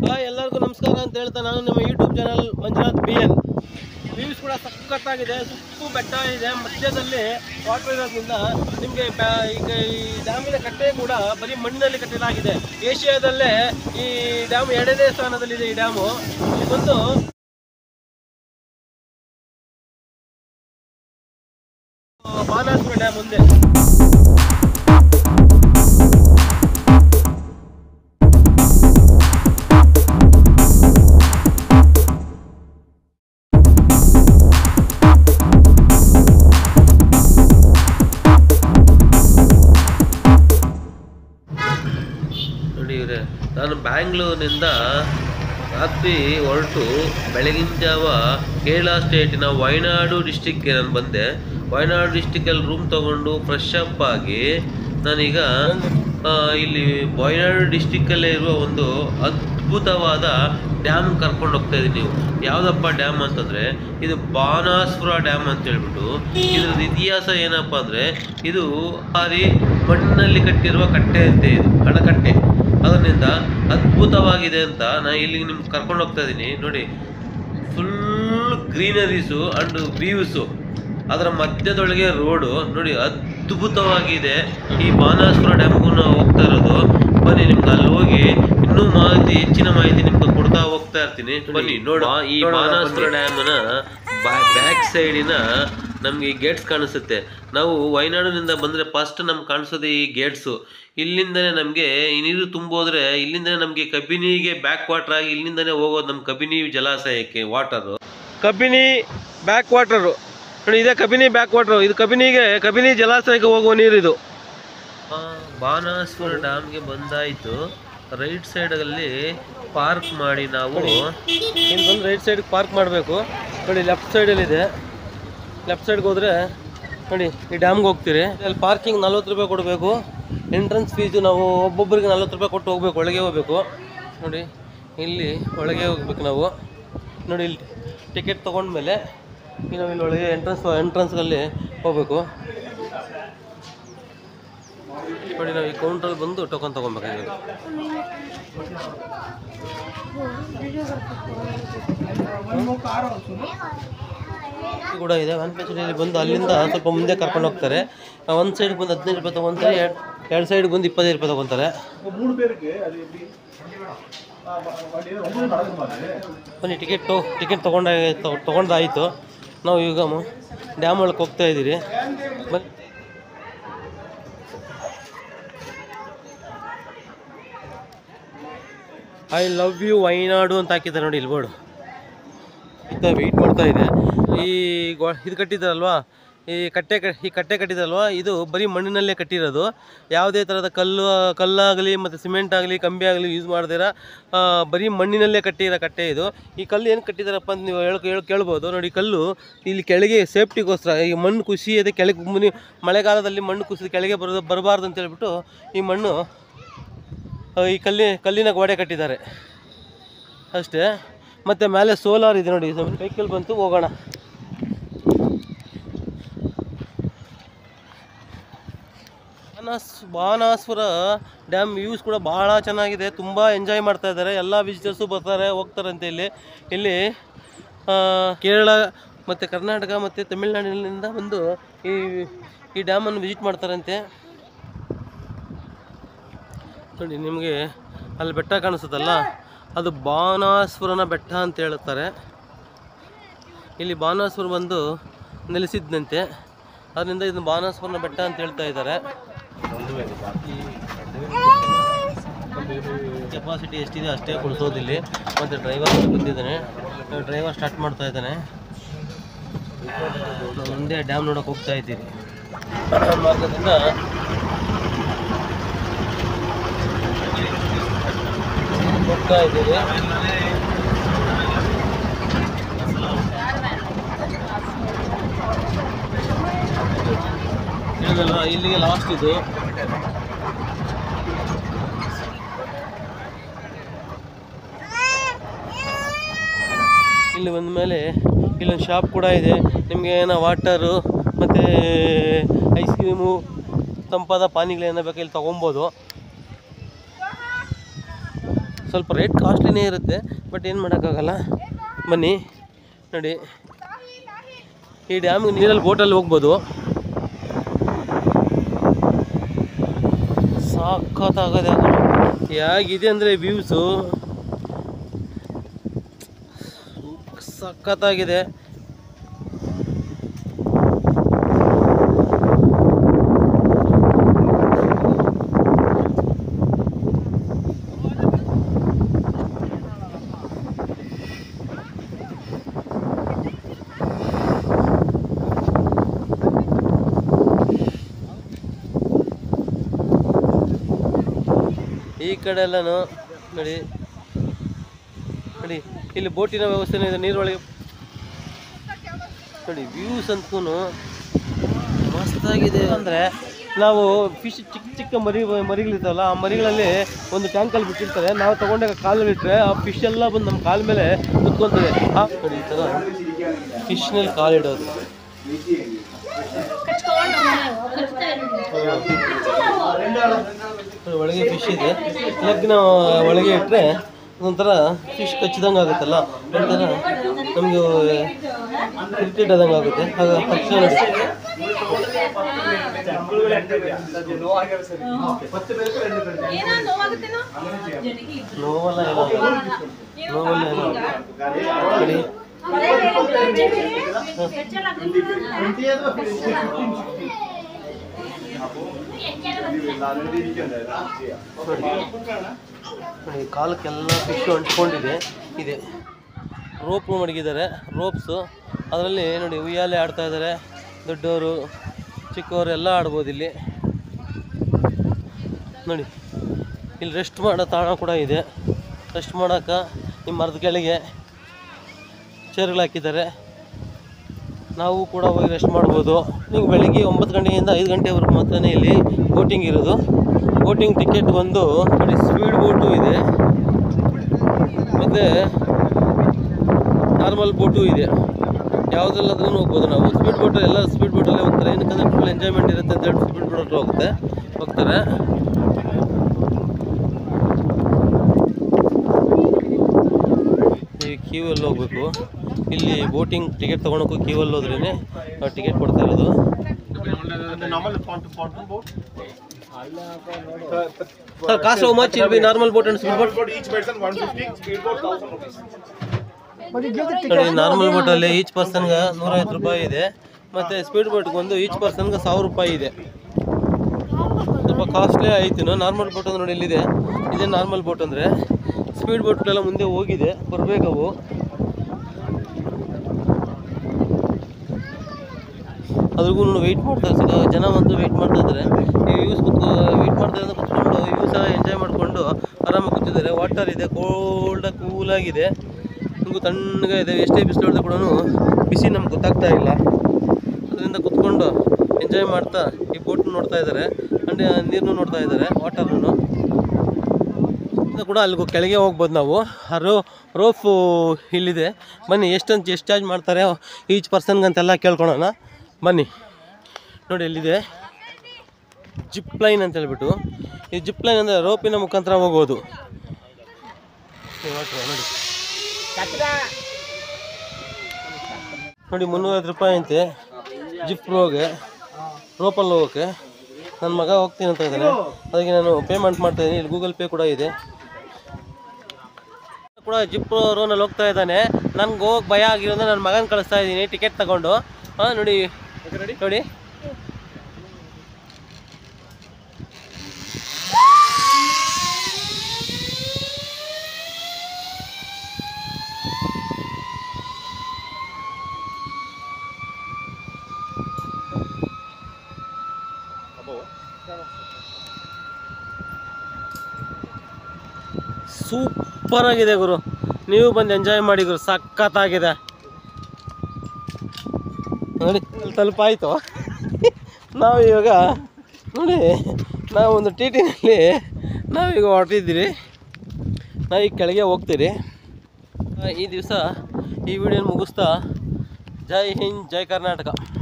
Hi ಎಲ್ಲರಿಗೂ ನಮಸ್ಕಾರ ಅಂತ ಹೇಳ್ತಾ ನಾನು ನಮ್ಮ YouTube channel Manjunath B N views ಕೂಡ ಸಖತ್ತಾಗಿದೆ ಸುತ್ತು ಬೆಟ್ಟ ಇದೆ ಮಧ್ಯದಲ್ಲಿ ವಾಟರ್ ಇರೋದ್ರಿಂದ ನಿಮಗೆ ಈಗ ಈ ಡ್ಯಾಮಿನ ಕಟ್ಟೆ ಕೂಡ ಬರೀ ಮಣ್ಣಿನಲ್ಲಿ ಕಟ್ಟಲಾಗಿದೆ ಏಷ್ಯಾದಲ್ಲೇ ಈ ಡ್ಯಾಮ್ ಎರಡನೇ ಸ್ಥಾನದಲ್ಲಿದೆ ಈ ಡ್ಯಾಮು ಇಲ್ಲಿ ಬಂದು ಬಾನಾಸುರ ಡ್ಯಾಮ್ ಮುಂದೆ ನೋಡಿ ಇವ್ರೆ ನಾನು ಬ್ಯಾಂಗ್ಳೂರಿನಿಂದ ರಾತ್ರಿ ಹೊರಟು ಬೆಳಗಿನ ಜಾವ ಕೇರಳ ಸ್ಟೇಟಿನ ವಯನಾಡು ಡಿಸ್ಟಿಕ್ಗೆ ನಾನು ಬಂದೆ ವಯನಾಡು ಡಿಸ್ಟಿಕ್ಕಲ್ಲಿ ರೂಮ್ ತಗೊಂಡು ಫ್ರೆಶ್ ಅಪ್ ಆಗಿ ನಾನೀಗ ಆ, ಇಲ್ಲಿ ವಯನಾಡು ಡಿಸ್ಟಿಕ್ಕಲ್ಲೇ ಇರುವ ಒಂದು ಅದ್ಭುತವಾದ ಡ್ಯಾಮ್ ಕರ್ಕೊಂಡು ಹೋಗ್ತಾ ಇದ್ದೀನಿ ನೀವು ಯಾವುದಪ್ಪ ಡ್ಯಾಮ್ ಅಂತಂದರೆ ಇದು ಬಾನಾಸುರ ಡ್ಯಾಮ್ ಅಂತ ಹೇಳ್ಬಿಟ್ಟು ಇದ್ರದ್ದು ಇತಿಹಾಸ ಏನಪ್ಪ ಅಂದರೆ ಇದು ಭಾರಿ ಮಣ್ಣಿನಲ್ಲಿ ಕಟ್ಟಿರುವ ಕಟ್ಟೆ ಅಂತೆ ಇದು ಅಣಕಟ್ಟೆ ಅದರಿಂದ ಅದ್ಭುತವಾಗಿದೆ ಅಂತ ನಾನು ಇಲ್ಲಿ ನಿಮ್ಗೆ ಕರ್ಕೊಂಡು ಹೋಗ್ತಾ ಇದ್ದೀನಿ ನೋಡಿ ಫುಲ್ ಗ್ರೀನರೀಸು ಅಂಡ್ ವ್ಯೂಸು ಅದರ ಮಧ್ಯದೊಳಗೆ ರೋಡು ನೋಡಿ ಅದ್ಭುತವಾಗಿದೆ ಈ ಬಾನಾಸುರ ಡ್ಯಾಮ್ಗೂ ನಾವು ಹೋಗ್ತಾ ಇರೋದು ಬನ್ನಿ ನಿಮ್ಗೆ ಅಲ್ಲಿ ಹೋಗಿ ಇನ್ನೂ ಮಾಹಿತಿ ಹೆಚ್ಚಿನ ಮಾಹಿತಿ ನಿಮ್ಗೆ ಕೊಡ್ತಾ ಹೋಗ್ತಾ ಇರ್ತೀನಿ ಬನ್ನಿ ನೋಡ ಈ ಬಾನಾಸುರ ಡ್ಯಾಮ್ನ ಬ್ಯಾಕ್ ಸೈಡಿನ ನಮ್ಗೆ ಈ ಗೇಟ್ಸ್ ಕಾಣಿಸುತ್ತೆ ನಾವು ವಯನಾಡಿನಿಂದ ಬಂದರೆ ಫಸ್ಟ್ ನಮ್ಗೆ ಕಾಣಿಸೋದು ಈ ಗೇಟ್ಸು ಇಲ್ಲಿಂದನೇ ನಮಗೆ ಈ ನೀರು ತುಂಬೋದ್ರೆ ಇಲ್ಲಿಂದನೇ ನಮಗೆ ಕಬಿನಿಗೆ ಬ್ಯಾಕ್ ವಾಟರ್ ಆಗಿ ಇಲ್ಲಿಂದನೇ ಹೋಗೋದು ನಮ್ಮ ಕಬಿನಿ ಜಲಾಶಯಕ್ಕೆ ವಾಟರು ಕಬಿನಿ ಬ್ಯಾಕ್ ವಾಟರು ನೋಡಿ ಇದೇ ಕಬಿನಿ ಬ್ಯಾಕ್ ವಾಟರ್ ಇದು ಕಬಿನಿಗೆ ಕಬಿನಿ ಜಲಾಶಯಕ್ಕೆ ಹೋಗುವ ನೀರಿದು ಬಾನಾಸುರ ಡ್ಯಾಮ್ಗೆ ಬಂದಾಯಿತು ರೈಟ್ ಸೈಡಲ್ಲಿ ಪಾರ್ಕ್ ಮಾಡಿ ನಾವು ಇಲ್ಲಿ ಬಂದು ರೈಟ್ ಸೈಡ್ ಪಾರ್ಕ್ ಮಾಡಬೇಕು ನೋಡಿ ಲೆಫ್ಟ್ ಸೈಡಲ್ಲಿದೆ ಲೆಫ್ಟ್ ಸೈಡ್ಗೆ ಹೋದರೆ ನೋಡಿ ಈ ಡ್ಯಾಮ್ಗೆ ಹೋಗ್ತೀರಿ ಅಲ್ಲಿ ಪಾರ್ಕಿಂಗ್ ನಲ್ವತ್ತು ರೂಪಾಯಿ ಕೊಡಬೇಕು ಎಂಟ್ರೆನ್ಸ್ ಫೀಸು ನಾವು ಒಬ್ಬೊಬ್ಬರಿಗೆ ನಲ್ವತ್ತು ರೂಪಾಯಿ ಕೊಟ್ಟು ಹೋಗ್ಬೇಕು ಒಳಗೆ ಹೋಗ್ಬೇಕು ನೋಡಿ ಇಲ್ಲಿ ಒಳಗೆ ಹೋಗ್ಬೇಕು ನಾವು ನೋಡಿ ಇಲ್ಲಿ ಟಿಕೆಟ್ ತೊಗೊಂಡ್ಮೇಲೆ ಈಗ ನಾವು ಇಲ್ಲಿ ಒಳಗೆ ಎಂಟ್ರೆನ್ಸ್ ಎಂಟ್ರೆನ್ಸ್ಗಲ್ಲಿ ಹೋಗ್ಬೇಕು ನೋಡಿ ನಾವು ಈ ಕೌಂಟ್ರಲ್ಲಿ ಬಂದು ಟೋಕನ್ ತೊಗೊಬೇಕಾಗಿದೆ ಇದು ಕೂಡ ಇದೆ ಒನ್ ಇಲ್ಲಿ ಬಂದು ಅಲ್ಲಿಂದ ಸ್ವಲ್ಪ ಮುಂದೆ ಕರ್ಕೊಂಡು ಹೋಗ್ತಾರೆ ಒಂದು ಸೈಡ್ ಬಂದು ಹದಿನೈದು ರೂಪಾಯಿ ತೊಗೊತಾರೆ ಎರಡು ಎರಡು ಸೈಡ್ ಬಂದು ಇಪ್ಪತ್ತೈದು ರೂಪಾಯಿ ತೊಗೊತಾರೆ ಬನ್ನಿ ಟಿಕೆಟ್ ಟಿಕೆಟ್ ತೊಗೊಂಡ ತೊಗೊಂಡಾಯಿತು ನಾವು ಈಗ ಡ್ಯಾಮ್ ಒಳಗೆ ಹೋಗ್ತಾ ಇದ್ದೀರಿ ಬನ್ನಿ ಐ ಲವ್ ಯು ವೈನಾಡು ಅಂತ ಹಾಕಿದ್ದಾರೆ ನೋಡಿ ಇಲ್ಲಿ ಬೋರ್ಡು ವೆಯ್ಟ್ ಮಾಡ್ತಾ ಇದೆ ಈ ಗೊ ಇದು ಕಟ್ಟಿದ್ದಾರಲ್ವಾ ಈ ಕಟ್ಟೆ ಕ ಈ ಕಟ್ಟೆ ಕಟ್ಟಿದಾರಲ್ವಾ ಇದು ಬರೀ ಮಣ್ಣಿನಲ್ಲೇ ಕಟ್ಟಿರೋದು ಯಾವುದೇ ಥರದ ಕಲ್ಲು ಕಲ್ಲಾಗಲಿ ಮತ್ತು ಸಿಮೆಂಟ್ ಆಗಲಿ ಕಂಬಿ ಆಗಲಿ ಯೂಸ್ ಮಾಡ್ದಿರ ಆ, ಬರೀ ಮಣ್ಣಿನಲ್ಲೇ ಕಟ್ಟಿರೋ ಕಟ್ಟೆ ಇದು ಈ ಕಲ್ಲು ಏನು ಕಟ್ಟಿದಾರಪ್ಪ ಅಂತ ನೀವು ಹೇಳಿ ಹೇಳಿ ಕೇಳ್ಬೋದು ನೋಡಿ ಕಲ್ಲು ಇಲ್ಲಿ ಕೆಳಗೆ ಸೇಫ್ಟಿಗೋಸ್ಕರ ಈ ಮಣ್ಣು ಕುಸಿಯದೆ ಕೆಳಗೆ ಮುನಿ ಮಳೆಗಾಲದಲ್ಲಿ ಮಣ್ಣು ಕುಸಿದು ಕೆಳಗೆ ಬರೋದು ಬರಬಾರ್ದು ಅಂತ ಹೇಳ್ಬಿಟ್ಟು ಈ ಮಣ್ಣು ಆ, ಈ ಕಲ್ಲಿ ಕಲ್ಲಿನ ಗೋಡೆ ಕಟ್ಟಿದ್ದಾರೆ ಅಷ್ಟೇ ಮತ್ತು ಮೇಲೆ ಸೋಲಾರ್ ಇದೆ ನೋಡಿ ವೆಹಿಕಲ್ ಬಂತು ಹೋಗೋಣ ಬಾನಾಸ್ ಬಾನಾಸುರ ಡ್ಯಾಮ್ ವ್ಯೂಸ್ ಕೂಡ ಭಾಳ ಚೆನ್ನಾಗಿದೆ ತುಂಬ ಎಂಜಾಯ್ ಮಾಡ್ತಾ ಇದ್ದಾರೆ ಎಲ್ಲ ವಿಸಿಟರ್ಸು ಬರ್ತಾರೆ ಹೋಗ್ತಾರಂತೆ ಇಲ್ಲಿ ಇಲ್ಲಿ ಆ, ಕೇರಳ ಮತ್ತು ಕರ್ನಾಟಕ ಮತ್ತು ತಮಿಳ್ನಾಡಿನಿಂದ ಬಂದು ಈ ಈ ಡ್ಯಾಮನ್ನು ವಿಸಿಟ್ ಮಾಡ್ತಾರಂತೆ ನೋಡಿ ನಿಮಗೆ ಅಲ್ಲಿ ಬೆಟ್ಟ ಕಾಣಿಸುತ್ತಲ್ಲ ಅದು ಬಾನಾಸುರನ ಬೆಟ್ಟ ಅಂತ ಹೇಳುತ್ತಾರೆ ಇಲ್ಲಿ ಬಾನಾಸುರ ಬಂದು ನೆಲೆಸಿದ್ದಂತೆ ಅದರಿಂದ ಇದು ಬಾನಾಸುರನ ಬೆಟ್ಟ ಅಂತ ಹೇಳ್ತಾ ಇದ್ದಾರೆ ಕೆಪಾಸಿಟಿ ಎಷ್ಟಿದೆ ಅಷ್ಟೇ ಕೊಡಿಸೋದಿಲ್ಲಿ ಮತ್ತು ಡ್ರೈವರ್ ಬಂದಿದ್ದಾನೆ ಡ್ರೈವರ್ ಸ್ಟಾರ್ಟ್ ಮಾಡ್ತಾ ಇದ್ದಾನೆ ನಾವು ಮುಂದೆ ಡ್ಯಾಮ್ ನೋಡೋಕೆ ಹೋಗ್ತಾ ಇದ್ದೀರಿ ಮಾರ್ಗದಿಂದ ಹೋಗ್ತಾ ಇದ್ದೀರಿ ಹೇಳಿದಲ್ವ ಇಲ್ಲಿಗೆ ಲಾಸ್ಟ್ ಇದು ಇಲ್ಲಿ ಬಂದ ಮೇಲೆ ಇಲ್ಲೊಂದು ಶಾಪ್ ಕೂಡ ಇದೆ ನಿಮಗೆ ಏನೋ ವಾಟರು ಮತ್ತು ಐಸ್ ಕ್ರೀಮು ತಂಪಾದ ಪಾನೀಯಗಳೇನೋ ಬೇಕು ಇಲ್ಲಿ ತೊಗೊಬೋದು ಸ್ವಲ್ಪ ರೇಟ್ ಕಾಸ್ಟ್ಲಿನೇ ಇರುತ್ತೆ ಬಟ್ ಏನು ಮಾಡೋಕ್ಕಾಗಲ್ಲ ಬನ್ನಿ ನೋಡಿ ಈ ಡ್ಯಾಮ್ಗೆ ನೀರಲ್ಲಿ ಬೋಟಲ್ಲಿ ಹೋಗ್ಬೋದು ಸಖತ್ತಾಗದೆ ಹೇಗಿದೆ ಅಂದರೆ ವ್ಯೂಸು ಸಖತ್ತಾಗಿದೆ ಈ ಕಡೆ ಎಲ್ಲನೂ ನೋಡಿ ನೋಡಿ ಇಲ್ಲಿ ಬೋಟಿನ ವ್ಯವಸ್ಥೆನೂ ಇದೆ ನೀರೊಳಗೆ ನೋಡಿ ವ್ಯೂಸ್ ಅಂತೂ ಮಸ್ತಾಗಿದೆ ಅಂದರೆ ನಾವು ಫಿಶ್ ಚಿಕ್ಕ ಚಿಕ್ಕ ಮರಿ ಮರಿಗಳಿರ್ತಾವಲ್ಲ ಆ ಮರಿಗಳಲ್ಲಿ ಒಂದು ಟ್ಯಾಂಕಲ್ಲಿ ಬಿಟ್ಟಿರ್ತಾರೆ ನಾವು ತಗೊಂಡಾಗ ಕಾಲಲ್ಲಿ ಇಟ್ಟರೆ ಆ ಫಿಶ್ ಎಲ್ಲ ಬಂದು ನಮ್ಮ ಕಾಲ ಮೇಲೆ ಕುತ್ಕೊಂತದೆ ಆ ನೋಡಿ ಈ ಥರ ಫಿಶ್ನಲ್ಲಿ ಕಾಲಿಡೋದು ಒಳಗೆ ಫಿಶ್ ಇದೆ ಲೆಗ್ನ ಒಳಗೆ ಇಟ್ಟರೆ ಒಂಥರ ಫಿಶ್ ಕಚ್ಚಿದಂಗೆ ಆಗುತ್ತಲ್ಲ ಒಂಥರ ನಮಗೆ ಇರಿಟೇಟ್ ಆದಂಗೆ ಆಗುತ್ತೆ ಆಗ ತಕ್ಷಣ ನೋಡಿ ನೋವಲ್ಲ ಏನೋ ನೋವಲ್ಲ ಏನೋ ನೋಡಿ ನೋಡಿ ಕಾಲಕ್ಕೆಲ್ಲ ಫಿಶ್ ಅಂಟ್ಕೊಂಡಿದೆ ಇದೆ ರೋಪ್ ಮಡಗಿದ್ದಾರೆ ರೋಪ್ಸು ಅದರಲ್ಲಿ ನೋಡಿ ಉಯ್ಯಾಲೆ ಆಡ್ತಾ ಇದ್ದಾರೆ ದೊಡ್ಡವರು ಚಿಕ್ಕವರು ಎಲ್ಲ ಆಡ್ಬೋದು ಇಲ್ಲಿ ನೋಡಿ ಇಲ್ಲಿ ರೆಸ್ಟ್ ಮಾಡೋ ತಾಣ ಕೂಡ ಇದೆ ರೆಸ್ಟ್ ಮಾಡೋಕೆ ಈ ಮರದ ಕೆಳಗೆ ಚೇರ್ಗಳು ಹಾಕಿದ್ದಾರೆ ನಾವು ಕೂಡ ಹೋಗಿ ರೆಸ್ಟ್ ಮಾಡ್ಬೋದು ನೀವು ಬೆಳಿಗ್ಗೆ ಒಂಬತ್ತು ಗಂಟೆಯಿಂದ ಐದು ಗಂಟೆವರೆಗೂ ಮಾತ್ರ ಇಲ್ಲಿ ಬೋಟಿಂಗ್ ಇರೋದು ಬೋಟಿಂಗ್ ಟಿಕೆಟ್ ಬಂದು ನೋಡಿ ಸ್ಪೀಡ್ ಬೋಟು ಇದೆ ಮತ್ತು ನಾರ್ಮಲ್ ಬೋಟು ಇದೆ ಯಾವುದೆಲ್ಲದ್ರೂ ಹೋಗ್ಬೋದು ನಾವು ಸ್ಪೀಡ್ ಬೋಟ್ ಎಲ್ಲ ಸ್ಪೀಡ್ ಬೋಟಲ್ಲೇ ಹೋಗ್ತಾರೆ ಏನಕ್ಕಂದ್ರೆ ಫುಲ್ ಎಂಜಾಯ್ಮೆಂಟ್ ಇರುತ್ತೆ ಅಂತ ಹೇಳಿ ಸ್ಪೀಡ್ ಬೋಟಲ್ಲಿ ಹೋಗುತ್ತೆ ಹೋಗ್ತಾರೆ ಈ ಕ್ಯೂವಲ್ಲಿ ಹೋಗ್ಬೇಕು ಇಲ್ಲಿ ಬೋಟಿಂಗ್ ಟಿಕೆಟ್ ತೊಗೊಳಕ್ಕೂ ಕ್ಯೂವಲ್ಲಿ ಹೋದ್ರೇ ಟಿಕೆಟ್ ಕೊಡ್ತಾ ಇರೋದು sir cost how much will be normal boat and speed boat Speedboat each person 150, speedboat 1000 rupees. ನೋಡಿ ನಾರ್ಮಲ್ ಬೋಟಲ್ಲಿ ಈಚ್ ಪರ್ಸನ್ಗೆ ನೂರೈವತ್ತು ರೂಪಾಯಿ ಇದೆ ಮತ್ತು ಸ್ಪೀಡ್ ಬೋಟ್ಗೆ ಒಂದು ಈಚ್ ಪರ್ಸನ್ಗೆ ಸಾವಿರ ರೂಪಾಯಿ ಇದೆ ಸ್ವಲ್ಪ ಕಾಸ್ಟ್ಲಿ ಆಯ್ತು ನಾರ್ಮಲ್ ಬೋಟ್ ಅಂದ್ರೆ ನೋಡಿ ಇಲ್ಲಿದೆ ಇದೇ ನಾರ್ಮಲ್ ಬೋಟ್ ಅಂದರೆ ಸ್ಪೀಡ್ ಬೋಟ್ಗಳೆಲ್ಲ ಮುಂದೆ ಹೋಗಿದೆ ಬರಬೇಕವು ಅದ್ರಿಗೂ ವೆಯ್ಟ್ ಮಾಡ್ತಾರೆ ಸರ್ ಜನ ಬಂದು ವೆಯ್ಟ್ ಮಾಡ್ತಾ ಇದ್ದಾರೆ ಈ ಯೂಸ್ ಕುತ್ಕೊ ವೆಯ್ಟ್ ಮಾಡ್ತಾ ಇದ್ದಾರೆ ಕುತ್ಕೊಂಡು ಯೂಸ್ ಎಂಜಾಯ್ ಮಾಡಿಕೊಂಡು ಆರಾಮಾಗಿ ಕೂತಿದ್ದಾರೆ ವಾಟರ್ ಇದೆ ಕೋಲ್ಡಾಗಿ ಕೂಲಾಗಿದೆ ನಿಮಗೂ ತಣ್ಣಗೆ ಇದೆ ಎಷ್ಟೇ ಬಿಸಿಲು ಹೊಡೆದ ಕೂಡ ಬಿಸಿ ನಮ್ಗೆ ಗೊತ್ತಾಗ್ತಾ ಇಲ್ಲ ಅದರಿಂದ ಕುತ್ಕೊಂಡು ಎಂಜಾಯ್ ಮಾಡ್ತಾ ಈ ಬೋಟ್ ನೋಡ್ತಾ ಇದ್ದಾರೆ ಅಂಡ್ ನೀರನ್ನು ನೋಡ್ತಾ ಇದ್ದಾರೆ ವಾಟರ್ನು ಇದು ಕೂಡ ಅಲ್ಲಿಗೂ ಕೆಳಗೆ ಹೋಗ್ಬೋದು ನಾವು ಆ ರೋ ರೋಫು ಇಲ್ಲಿದೆ ಬನ್ನಿ ಎಷ್ಟಂತ ಎಷ್ಟು ಚಾರ್ಜ್ ಮಾಡ್ತಾರೆ ಈಚ್ ಪರ್ಸನ್ಗೆ ಅಂತೆಲ್ಲ ಕೇಳ್ಕೊಳೋಣ ಬನ್ನಿ ನೋಡಿ ಎಲ್ಲಿದೆ ಜಿಪ್ ಲೈನ್ ಅಂತ ಹೇಳ್ಬಿಟ್ಟು ಈ ಜಿಪ್ ಲೈನ್ ಅಂದರೆ ರೋಪಿನ ಮುಖಾಂತರ ಹೋಗೋದು ಈ water ನೋಡಿ ನೋಡಿ ಮುನ್ನೂರೈವತ್ತು ರೂಪಾಯಿ ಅಂತೆ ಜಿಪ್ ರೋಗೆ ರೋಪಲ್ಲಿ ಹೋಗೋಕ್ಕೆ ನನ್ನ ಮಗ ಹೋಗ್ತೀನಿ ಅಂತ ಇದ್ದಾನೆ ಅದಕ್ಕೆ ನಾನು ಪೇಮೆಂಟ್ ಮಾಡ್ತಾ ಇದ್ದೀನಿ ಇಲ್ಲಿ ಗೂಗಲ್ ಪೇ ಕೂಡ ಇದೆ ಕೂಡ ಜಿಪ್ ರೋನಲ್ಲಿ ಹೋಗ್ತಾ ಇದ್ದಾನೆ ನನ್ಗೆ ಹೋಗಕ್ಕೆ ಭಯ ಆಗಿರೋದ್ರೆ ನನ್ನ ಮಗನ ಕಳಿಸ್ತಾ ಇದ್ದೀನಿ ಟಿಕೆಟ್ ತಗೊಂಡು ಹಾಂ ನೋಡಿ ನೋಡಿ ಸೂಪರ್ ಆಗಿದೆ ಗುರು ನೀವು ಬಂದು ಎಂಜಾಯ್ ಮಾಡಿ ಗುರು ಸಖತ್ತಾಗಿದೆ ನೋಡಿ ಅಲ್ಲಿ ತಲುಪಾಯ್ತು ನಾವು ಇವಾಗ ನೋಡಿ ನಾವು ಒಂದು ಟಿ ಟಿನಲ್ಲಿ ನಾವೀಗ ಹೊರಟಿದ್ದೀರಿ ನಾವೀಗ ಕೆಳಗೆ ಹೋಗ್ತೀರಿ ಆ, ಈ ದಿವಸ ಈ ವಿಡಿಯೋನ ಮುಗಿಸ್ತಾ ಜೈ ಹಿಂದ್ ಜೈ ಕರ್ನಾಟಕ